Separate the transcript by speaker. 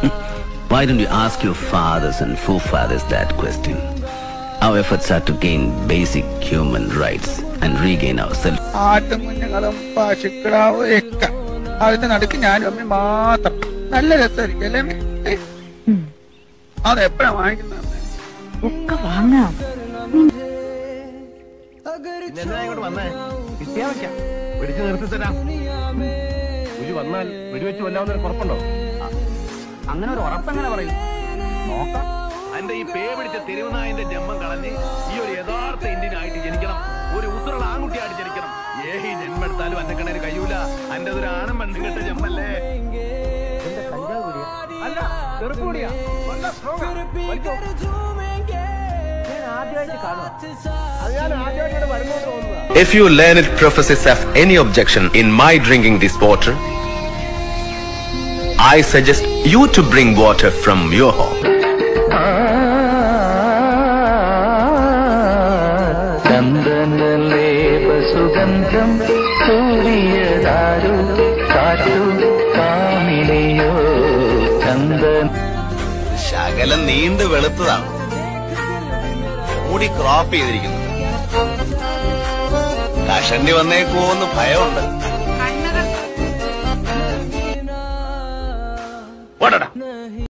Speaker 1: Why don't you ask your fathers and forefathers that question? Our efforts are to gain basic human rights and regain our self.
Speaker 2: ആട്ടും കുഞ്ഞുങ്ങളും പശുക്കളാവും ഒക്കെ അതിന്റെ നടുക്ക് ഞാനും അമ്മയും മാത്രം നല്ല രസമായിരിക്കും അല്ലേ അമ്മേ? ഏ? അത് എപ്പോഴാ വാങ്ങിക്കുന്നത് അമ്മേ?
Speaker 3: ഒക്കെ വാങ്ങാം
Speaker 4: എന്നാ ഇങ്ങോട്ട് വന്നേ കിട്ടിയാ വെക്കാം പിടിച്ചു നിർത്തി തരാം പുലി വന്നാൽ വെടിവെച്ച് കൊല്ലാവുന്നതിന് കുഴപ്പമുണ്ടോ അങ്ങനെ ഒരു ഉറപ്പെങ്ങനെ പറയും നോക്കാം
Speaker 5: എന്റെ ഈ പേ പിടിച്ച തെരുവുനായന്റെ ജന്മം കളഞ്ഞ് ഈ ഒരു യഥാർത്ഥ ഇന്ത്യൻ ആയിട്ട് ജനിക്കണം ഒരു ഉത്തരമുള്ള ആൺകുട്ടിയായിട്ട് ജനിക്കണം ഏഹ് ഈ ജന്മം എടുത്താലും എന്റെ കണ്ണേന് കഴിയൂല എന്റെ ഒരു ആണും പെണ്ണും കെട്ട ജന്മല്ലേ
Speaker 4: അല്ല ചെറുപ്പ് കൂടിയാ നല്ല strong ആ. വലിച്ചോ. ഞാൻ ആദ്യമായിട്ട് കാണുക അത് ഞാൻ ആദ്യമായിട്ട് വരുന്നോണ്ട് തോന്നുന്നതാ
Speaker 6: If you learned professors have any objection in my drinking this water, I suggest you to bring water from your home.
Speaker 7: ചന്ദനലേപസുഗന്ധം സൂര്യദാരു കാറ്റു കാമിനിയോ ചന്ദന
Speaker 6: ശകലം നീണ്ടു വെളുത്തതാണ് മുടി ക്രോപ്പ് ചെയ്തിരിക്കുന്നു കഷണ്ടി വന്നേക്കുമോന്ന് ഭയമുണ്ട്
Speaker 2: ഓടടാ